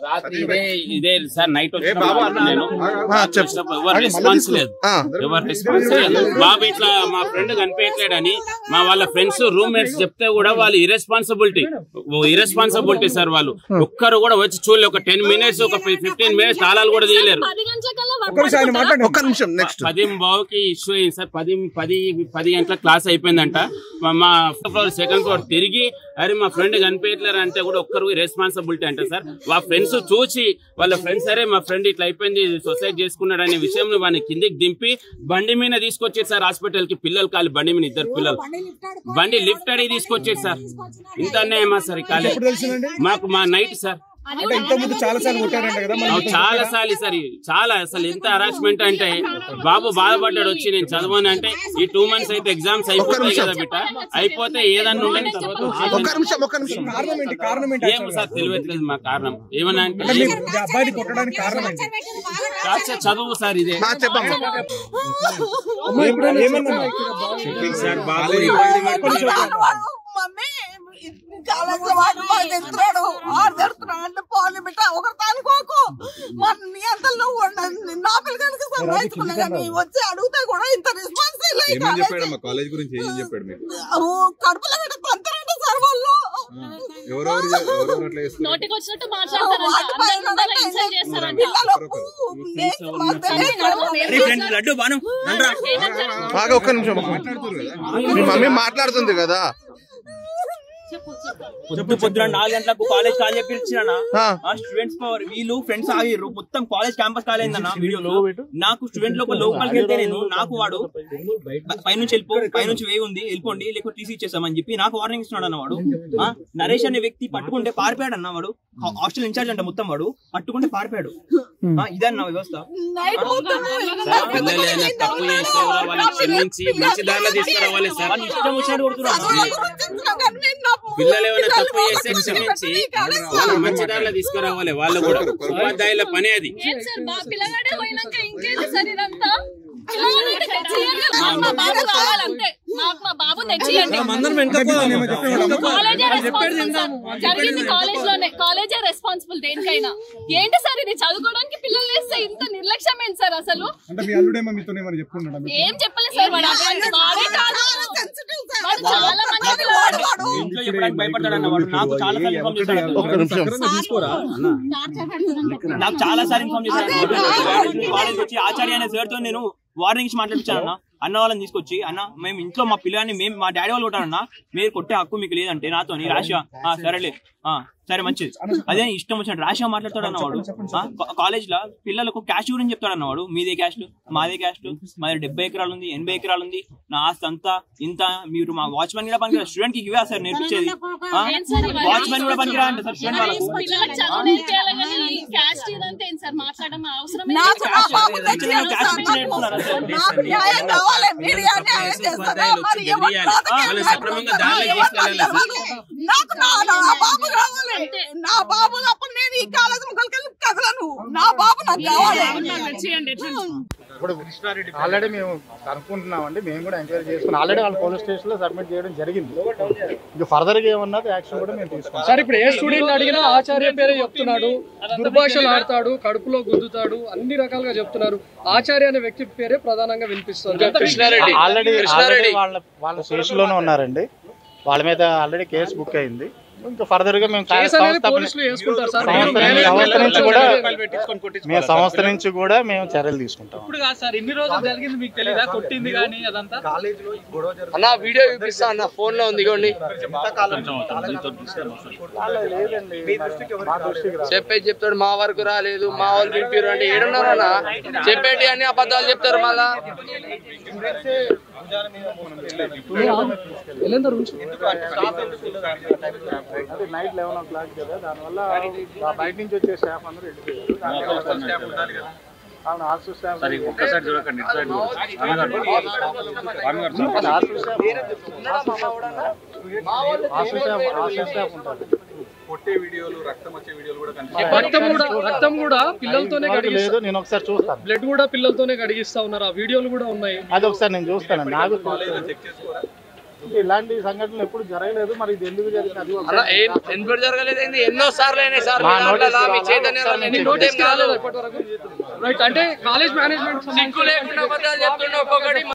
రాత్రి ఇదే ఇదే సార్ నైట్ ఏ బాబు, అన్న, నేను ఆ, చెప్పు. వచ్చినప్పుడు ఎవరు రెస్పాన్స్ లేదు ఆ. ఎవరు రెస్పాన్స్ లేదు బాబు ఇట్లా మా ఫ్రెండ్ కనిపించలేడని మా వాళ్ళ ఫ్రెండ్స్ రూమ్మేట్స్ చెప్తే కూడా వాళ్ళు ఇరెస్పాన్సిబిలిటీ ఇరెస్పాన్సిబిలిటీ సార్ వాళ్ళు ఒక్కరు కూడా వచ్చి చూడలే ఒక టెన్ మినిట్స్ ఒక ఫిఫ్టీన్ మినిట్స్ తాళాలు కూడా తీయలేరు పది గంటలకల్లా ఒక్క నిమిషం ఆయన మాట్లాడండి ఒక్క నిమిషం నెక్స్ట్ పది బావుకి ఇష్యూ అయింది సార్ పది పది పది గంటల క్లాస్ అయిపోయిందంట మా- మా ఫ్లోర్ సెకండ్ ఫ్లోర్ తిరిగి అరే మా ఫ్రెండ్ కనిపించలేరు అంటే కూడా ఒక్కరు రెస్పాన్సిబిలిటీ అంటే సార్ మా ఫ్రెండ్స్ చూసి వాళ్ళ ఫ్రెండ్స్ సరే మా ఫ్రెండ్ ఇట్లా అయిపోయింది సొసైడ్ చేసుకున్నాడు అనే విషయం వాడిని కిందికి దింపి బండి మీద తీసుకొచ్చేది సార్ హాస్పిటల్ కి పిల్లలు కాలి బండి మీద ఇద్దరు పిల్లలు బండి లిఫ్ట్ అడిగి తీసుకొచ్చేది సార్ ఇంత అన్యాయమా సార్ ఈ కాలేజ్ మాకు మా నైట్ సార్ అంటే ఇంత ముందు చాలా సార్లు కొట్టారంట కదా మరి అవి చాలా సార్లు సార్ ఇవి. చాలా అసలు ఎంత హరాస్మెంట్ అంటే బాబు బాధపడ్డాడు వచ్చి నేను చదవను అంటే ఈ టూ మంత్స్ అయితే ఎగ్జామ్స్ అయిపోతాయి కదా బిడ్డ అయిపోతే ఏదన్నా ఉండని తర్వాత ఒక్క నిమిషం ఒక్క నిమిషం కారణం ఏంటి కారణం ఏంటి ఏం సార్ తెలియట్లేదు మా కారణం ఏమన్నా అంటే అంటే మీ అబ్బాయిని కొట్టడానికి కారణం ఏంటి కాస్త చదువు సార్ ఇదే ఆ, చెప్పమ్మా అమ్మా, ఇప్పుడు ఏమన్నా సార్ బాబు ఇబ్బంది పెడుతున్నాడు. మమ్మీ చాలా వాడు వాడు తెస్తున్నాడు ఆడు తెస్తున్నాడు అంటే పోనీ బిడ్డ ఒకరు అనుకోకు మరి నీ అంత నువ్వు ఉండండి. నా పిల్లగానికి సంపాదించుకున్నా కానీ వచ్చి అడిగితే కూడా ఇంత రెస్పాన్స్ ఏమని చెప్పాడమ్మా కాలేజ్ గురించి ఏం చెప్పాడు మీకు కడుపులో బిడ్డ తంతారంటే సార్ వాళ్ళు ఎవరెవరు ఎవరెవరు అట్లా చేస్తారు నోటికి వచ్చినట్టు మాట్లాడతారంట వాటి పైన అందరిని ఇన్సల్ట్ చేస్తారంట పిల్లలకు లేచి మాకు తెలియదు. లడ్డు బాను బాగా ఒక్క నిమిషం ఒక్క నిమిషం. మీ మమ్మీ మాట్లాడుతుంది కదా పొద్దు పొద్దున నాలుగు గంటలకు కాలేజ్ కాల్ చెప్పి ఇచ్చినా ఆ. ఆ స్టూడెంట్స్ పవర్ వీళ్ళు ఫ్రెండ్స్ ఆగిర్రు మొత్తం కాలేజ్ క్యాంపస్ కాల్ అయిందన్న వీడియోలో నాకు స్టూడెంట్ లో లోపలికి వెళ్తే నేను నాకు వాడు ప- పైనుంచి వెళ్ళిపో పైనుంచి వేగి ఉంది వెళ్ళిపోండి లేకపోతే టీసీ ఇచ్చేసామని చెప్పి నాకు వార్నింగ్ ఇస్తున్నాడు అన్న వాడు ఆ, నరేష్ అనే వ్యక్తి పట్టుకుంటే పారిపోయాడు అన్న వాడు హా- హాస్టల్ ఇన్ఛార్జ్ అంట మొత్తం వాడు పట్టుకుంటే పారిపోయాడు ఆ, ఇదన్న వ్యవస్థ నైట్ మొత్తం సార్ పిల్లలు ఏమైనా తప్పు చేస్తే కూడా వాళ్ళని క్షమించి మంచి దారిలో తీసుకురావాలి సార్ వాళ్ళు ఇష్టం వచ్చినట్టు కొడుతున్నారు చదువుల గురించి ఇచ్చినా కానీ నేను నా పిల్లలు ఏమైనా పిల్లలు తప్పు చేస్తే పోగొట్టుకుని క్షమించి ఈ కాలేజ్ వాళ్ళని మంచి దారిలో తీసుకురావాలి వాళ్ళు కూడా ఉపాధ్యాయుల పని అది ఏం సార్ బా పిల్లగాడే పోయినాక ఇంకేంటి సార్ ఇదంతా పిల్లగాడైతే తెచ్చియండి నాకు మా బాబు కావాలంతే నాకు మా బాబు తెచ్చియండి కాలేజే రెస్పాన్సిబుల్ సార్ జరిగింది కాలేజ్ లోనే కాలేజే రెస్పాన్సిబుల్ దేనికైనా ఏంటి సార్ ఇది చదువుకోవడానికి పిల్లలు వేస్తే ఇంత నిర్లక్ష్యం ఏంటి సార్ అసలు అంటే మీ అల్లుడేమో మీతో ఏమైనా చెప్పుకున్నాడా మీకు? ఏం చెప్పలేదు సార్ వాడు అటువంటి వాడే కాదు sensitive సార్. వాడు చాలా మంచి వాడు పిల్లవాడు. వాడు ఇంట్లో చెప్పడానికి భయపడ్డాడు అన్న వాడు నాకు చాలా సార్లు ఇన్ఫార్మ్ చేశాడు ఒక్క నిమిషం నాకు చాలా సార్లు ఇన్ఫార్మ్ చేశాను కాలేజ్ వచ్చి ఆచార్య అనే సార్ తో నేను వార్నింగ్ ఇచ్చి మాట్లాడించాను అన్న అన్న వాళ్ళని తీసుకొచ్చి అన్న మేము ఇంట్లో మా పిల్లని మేము మా డాడీ వాళ్ళు కొట్టారన్న మీరు కొట్టే హక్కు మీకు లేదంటే నాతో రాశా ఆ, సరేలే ఆ, సరే మంచిది అదే ఇష్టం వచ్చినట్టు రాశా మాట్లాడతాడు అన్నవాడు కాలేజ్ లో పిల్లలకు క్యాస్ట్ గురించి చెప్తాడు అన్నవాడు మీదే క్యాస్ట్ మాదే క్యాస్ట్ మాది డెబ్బై ఎకరాలు ఉంది ఎనభై ఎకరాలు ఉంది నా ఆస్తి అంతా ఇంత మీరు మా వాచ్మెన్ కూడా పనికిరా స్టూడెంట్ కి ఇవే సార్ నేర్పించేది ఏం సార్ ఇవన్నీ? వాచ్మెన్ కూడా పనికిరా అంటే సార్ స్టూడెంట్ వాళ్ళకు పిల్లలకు చదువు నేర్పియాలి కానీ ఈ క్యాస్ట్ ఇదంతా ఏంటి సార్ మాట్లాడడం అవసరం నాకు నా బాబు చిన్న తెచ్చియాలి క్యాస్ట్ సార్. పిచ్చి నేర్పుతున్నారా సార్? నాకు న్యాయం కావాలి మీరు న్యాయం చేస్తారా మరి ఎవరు బ్రతకే వాళ్ళు సక్రమంగా దారిలో ఎవరు తీసుకెళ్ళాలి సార్. నాకు నా నా బాబు కావాలి నా బాబు అప్పుడు నేను ఈ కాలేజ్ ముక్కలకెళ్ళి కదలను నా బాబు నాకు కావాలి ఇప్పుడు ఆల్రెడీ మేము కనుక్కుంటున్నామండి మేము కూడా ఎంక్వైరీ చేసుకున్నాం ఆల్రెడీ వాళ్ళు పోలీస్ స్టేషన్ లో సబ్మిట్ చేయడం జరిగింది ఇంకా ఫర్దర్ గా ఏమన్నది యాక్షన్ కూడా మేము తీసుకుంటాం సార్ ఇప్పుడు ఏ స్టూడెంట్ అడిగినా ఆచార్య పేరే చెప్తున్నాడు దుర్భాషలు ఆడతాడు కడుపులో గుద్దుతాడు అన్ని రకాలుగా చెప్తున్నారు ఆచార్య అనే వ్యక్తి పేరే ప్రధానంగా వినిపిస్తుంది కృష్ణారెడ్డి ఆల్రెడీ ఆల్రెడీ వాళ్ళ వాళ్ళ స్టేషన్ లోనే ఉన్నారండి వాళ్ళ మీద ఆల్రెడీ కేసు బుక్ అయింది ఇంకా ఫర్దర్ గా మేము కేసు అనేది సంస్థ పోలీసులు వేసుకుంటారు సార్ సంస్థ నుంచి- సంస్థ నుంచి కూడా మేము సంస్థ నుంచి కూడా మేము చర్యలు తీసుకుంటాం ఇప్పుడు కాదు సార్ ఇన్ని రోజులు జరిగింది మీకు తెలియదా కొట్టింది కానీ అదంతా అన్న వీడియో చూపిస్తా అన్న ఫోన్ లో ఉంది ఇగోండి లేదండి మా దృష్టికి రా- చెప్పేది చెప్తాడు మా వరకు రాలేదు మా వాళ్ళు వింటారు అంటే ఏడున్నారన్న చెప్పేటి అన్ని అబద్ధాలు చెప్తారు మళ్ళా వెళ్ళందరు ఉంచు అది నైట్ లెవెన్ ఓ క్లాక్ కదా దానివల్ల ఆ బయట నుంచి వచ్చే స్టాఫ్ అందరూ వెళ్ళిపోయారు దానివల్ల అవును హాస్టల్ స్టాఫ్ ఒక్కసారి చూడకండి ఇటు side hostel staff hostel staff hostel staff ఉంటారు కొట్టే వీడియోలు రక్తం వచ్చే వీడియోలు కూడా రక్తం కూడా రక్తం కూడా పిల్లలతోనే లేదు కడిగిస్తారు నేను ఒకసారి చూస్తాను బ్లడ్ కూడా పిల్లలతోనే కడిగిస్తా ఉన్నారు ఆ వీడియోలు కూడా ఉన్నాయి అది ఒకసారి నేను చూస్తాను నాకు చెక్ చేసుకోరా వరకు ఇలాంటి సంఘటనలు ఎప్పుడు జరగలేదు మరి ఇది ఎందుకు జరిగింది అది అన్న ఒకసారి ఏం ఎందుకు జరగలేదు ఏంది? ఎన్నో సార్లు అయినాయి సార్ మా మీ దాంట్లో నోటీసులు మీ రాలా? చైతన్య ఒకసారి రాలేదు. నేను ఇంకోటి ఏం నోటీస్కి కాదు రాలేదు ఇప్పటి వరకు రైట్ అంటే కాలేజ్ మేనేజ్మెంట్ సిగ్గు లేకుండా అబద్ధాలు చెప్తుండే ఒక్కొక్కటి